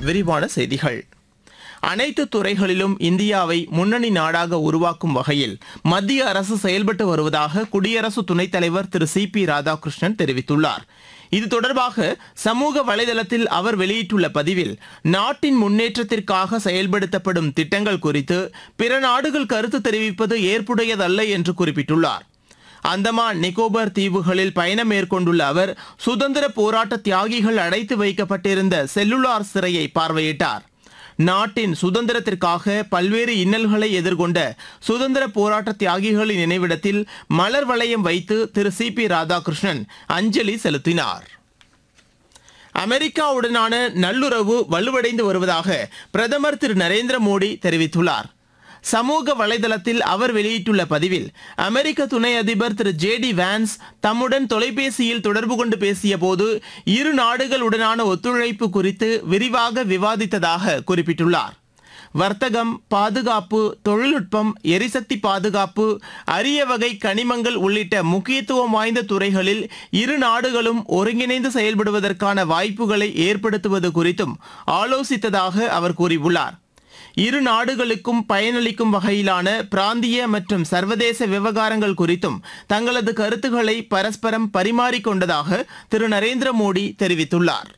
விரிவான செய்திகள் அனைத்து துறைகளிலும் இந்தியாவை முன்னணி நாடாக உருவாக்கும் வகையில் மத்திய அரசு செயல்பட்டு வருவதாக குடியரசு துணைத் தலைவர் திரு சி பி ராதாகிருஷ்ணன் தெரிவித்துள்ளார் இது தொடர்பாக சமூக வலைதளத்தில் அவர் வெளியிட்டுள்ள பதிவில் நாட்டின் முன்னேற்றத்திற்காக செயல்படுத்தப்படும் திட்டங்கள் குறித்து பிற நாடுகள் கருத்து தெரிவிப்பது ஏற்புடையதல்ல என்று குறிப்பிட்டுள்ளார் அந்தமான் நிக்கோபார் தீவுகளில் பயணம் மேற்கொண்டுள்ள அவர் சுதந்திர போராட்ட தியாகிகள் அடைத்து வைக்கப்பட்டிருந்த செல்லுலார் சிறையை பார்வையிட்டார் நாட்டின் சுதந்திரத்திற்காக பல்வேறு இன்னல்களை எதிர்கொண்ட சுதந்திர போராட்ட தியாகிகளின் நினைவிடத்தில் மலர் வளையம் வைத்து திரு சி பி ராதாகிருஷ்ணன் அஞ்சலி செலுத்தினார் அமெரிக்காவுடனான நல்லுறவு வலுவடைந்து வருவதாக பிரதமர் திரு நரேந்திர மோடி தெரிவித்துள்ளார் சமூக வலைதளத்தில் அவர் வெளியிட்டுள்ள பதிவில் அமெரிக்க துணை அதிபர் திரு ஜே டி வான்ஸ் தம்முடன் தொலைபேசியில் தொடர்பு கொண்டு பேசிய போது இரு நாடுகளுடனான ஒத்துழைப்பு குறித்து விரிவாக விவாதித்ததாக குறிப்பிட்டுள்ளார் வர்த்தகம் பாதுகாப்பு தொழில்நுட்பம் எரிசக்தி பாதுகாப்பு அரிய வகை கனிமங்கள் உள்ளிட்ட முக்கியத்துவம் வாய்ந்த துறைகளில் இரு நாடுகளும் ஒருங்கிணைந்து செயல்படுவதற்கான வாய்ப்புகளை ஏற்படுத்துவது குறித்தும் ஆலோசித்ததாக அவர் கூறியுள்ளார் இரு நாடுகளுக்கும் பயனளிக்கும் வகையிலான பிராந்திய மற்றும் சர்வதேச விவகாரங்கள் குறித்தும் தங்களது கருத்துக்களை பரஸ்பரம் பரிமாறிக்கொண்டதாக திரு நரேந்திர மோடி தெரிவித்துள்ளார்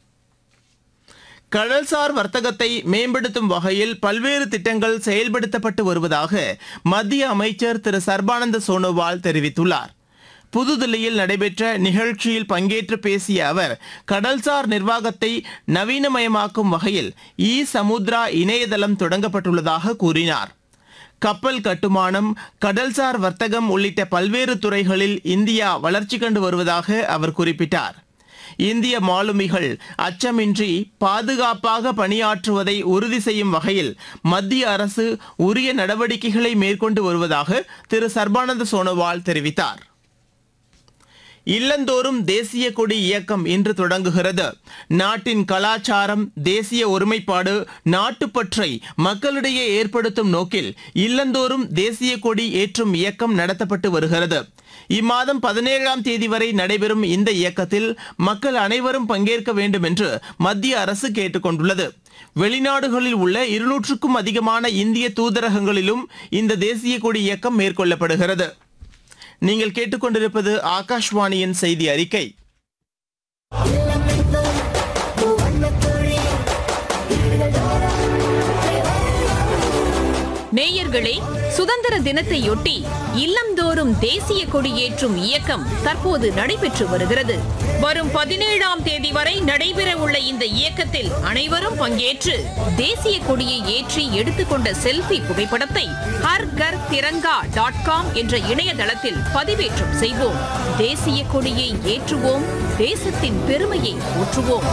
கடல்சார் வர்த்தகத்தை மேம்படுத்தும் வகையில் பல்வேறு திட்டங்கள் செயல்படுத்தப்பட்டு வருவதாக மத்திய அமைச்சர் திரு சர்பானந்த சோனோவால் தெரிவித்துள்ளார் புதுதில்லியில் நடைபெற்ற நிகழ்ச்சியில் பங்கேற்று பேசிய அவர் கடல்சார் நிர்வாகத்தை நவீனமயமாக்கும் வகையில் இ சமுத்ரா இணையதளம் தொடங்கப்பட்டுள்ளதாக கூறினார் கப்பல் கட்டுமானம் கடல்சார் வர்த்தகம் உள்ளிட்ட பல்வேறு துறைகளில் இந்தியா வளர்ச்சி கண்டு வருவதாக அவர் குறிப்பிட்டார் இந்திய மாலுமிகள் அச்சமின்றி பாதுகாப்பாக பணியாற்றுவதை உறுதி செய்யும் வகையில் மத்திய அரசு உரிய நடவடிக்கைகளை மேற்கொண்டு வருவதாக திரு சர்பானந்த சோனோவால் தெரிவித்தார் இல்லந்தோறும் தேசிய கொடி இயக்கம் இன்று தொடங்குகிறது நாட்டின் கலாச்சாரம் தேசிய ஒருமைப்பாடு நாட்டுப்பற்றை மக்களிடையே ஏற்படுத்தும் நோக்கில் இல்லந்தோறும் தேசிய கொடி ஏற்றும் இயக்கம் நடத்தப்பட்டு வருகிறது இம்மாதம் பதினேழாம் தேதி வரை நடைபெறும் இந்த இயக்கத்தில் மக்கள் அனைவரும் பங்கேற்க வேண்டும் என்று மத்திய அரசு கேட்டுக் கொண்டுள்ளது வெளிநாடுகளில் உள்ள இருநூற்றுக்கும் அதிகமான இந்திய தூதரகங்களிலும் இந்த தேசிய கொடி இயக்கம் மேற்கொள்ளப்படுகிறது நீங்கள் கேட்டுக்கொண்டிருப்பது ஆகாஷ்வாணியின் செய்தி அறிக்கை நேயர்களே சுதந்திர தினத்தையொட்டி இல்லந்தோறும் தேசிய கொடியேற்றும் இயக்கம் தற்போது நடைபெற்று வருகிறது வரும் பதினேழாம் தேதி வரை நடைபெற உள்ள இந்த இயக்கத்தில் அனைவரும் பங்கேற்று தேசிய கொடியை ஏற்றி எடுத்துக்கொண்ட செல்ஃபி புகைப்படத்தை ஹர் கர் திரங்கா டாட் காம் என்ற இணையதளத்தில் பதிவேற்றம் செய்வோம் தேசிய கொடியை ஏற்றுவோம் தேசத்தின் பெருமையை போற்றுவோம்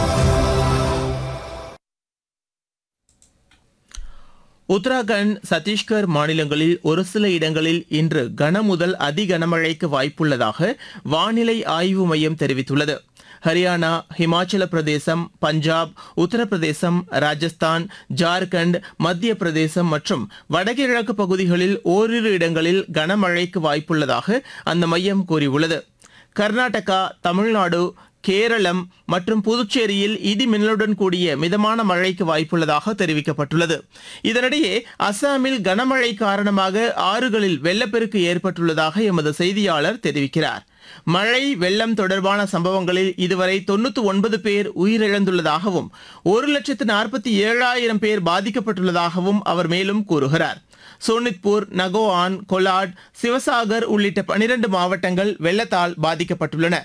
உத்தராகண்ட் சத்தீஸ்கர் மாநிலங்களில் ஒரு சில இடங்களில் இன்று கனமுதல் அதி கனமழைக்கு வாய்ப்புள்ளதாக வானிலை ஆய்வு மையம் தெரிவித்துள்ளது ஹரியானா ஹிமாச்சல பிரதேசம் பஞ்சாப் உத்தரப்பிரதேசம் ராஜஸ்தான் ஜார்க்கண்ட் மத்திய பிரதேசம் மற்றும் வடகிழக்கு பகுதிகளில் ஓரிரு இடங்களில் கனமழைக்கு வாய்ப்புள்ளதாக அந்த மையம் கூறியுள்ளது கர்நாடகா தமிழ்நாடு கேரளம் மற்றும் புதுச்சேரியில் இடி மின்னலுடன் கூடிய மிதமான மழைக்கு வாய்ப்புள்ளதாக தெரிவிக்கப்பட்டுள்ளது இதனிடையே அசாமில் கனமழை காரணமாக ஆறுகளில் வெள்ளப்பெருக்கு ஏற்பட்டுள்ளதாக எமது செய்தியாளர் தெரிவிக்கிறார் மழை வெள்ளம் தொடர்பான சம்பவங்களில் இதுவரை தொண்ணூத்தி ஒன்பது பேர் உயிரிழந்துள்ளதாகவும் ஒரு லட்சத்து நாற்பத்தி ஏழாயிரம் பேர் பாதிக்கப்பட்டுள்ளதாகவும் அவர் மேலும் கூறுகிறார் சோனித்பூர் நகோஆன் கொலாட் சிவசாகர் உள்ளிட்ட பனிரண்டு மாவட்டங்கள் வெள்ளத்தால் பாதிக்கப்பட்டுள்ளன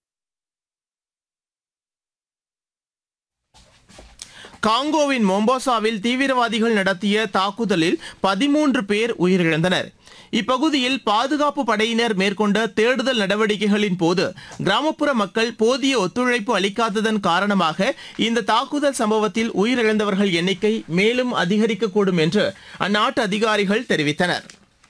காங்கோவின் மொம்போசாவில் தீவிரவாதிகள் நடத்திய தாக்குதலில் பதிமூன்று பேர் உயிரிழந்தனர் இப்பகுதியில் பாதுகாப்பு படையினர் மேற்கொண்ட தேடுதல் நடவடிக்கைகளின் போது கிராமப்புற மக்கள் போதிய ஒத்துழைப்பு அளிக்காததன் காரணமாக இந்த தாக்குதல் சம்பவத்தில் உயிரிழந்தவர்கள் எண்ணிக்கை மேலும் அதிகரிக்கக்கூடும் என்று அந்நாட்டு அதிகாரிகள் தெரிவித்தனர்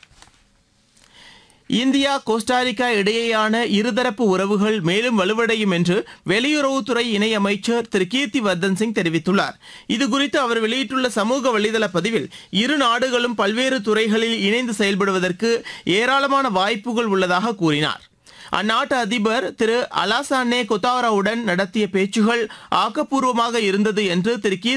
இந்தியா கோஸ்டாரிக்கா இடையேயான இருதரப்பு உறவுகள் மேலும் வலுவடையும் என்று வெளியுறவுத்துறை இணையமைச்சர் திரு கீர்த்தி வர்தன் சிங் தெரிவித்துள்ளார் இதுகுறித்து அவர் வெளியிட்டுள்ள சமூக வலைதள பதிவில் இரு நாடுகளும் பல்வேறு துறைகளில் இணைந்து செயல்படுவதற்கு ஏராளமான வாய்ப்புகள் உள்ளதாக கூறினார் அந்நாட்டு அதிபர் திரு அலாசானே கொத்தாராவுடன் நடத்திய பேச்சுகள் ஆக்கப்பூர்வமாக இருந்தது என்று திரு கீர்த்தி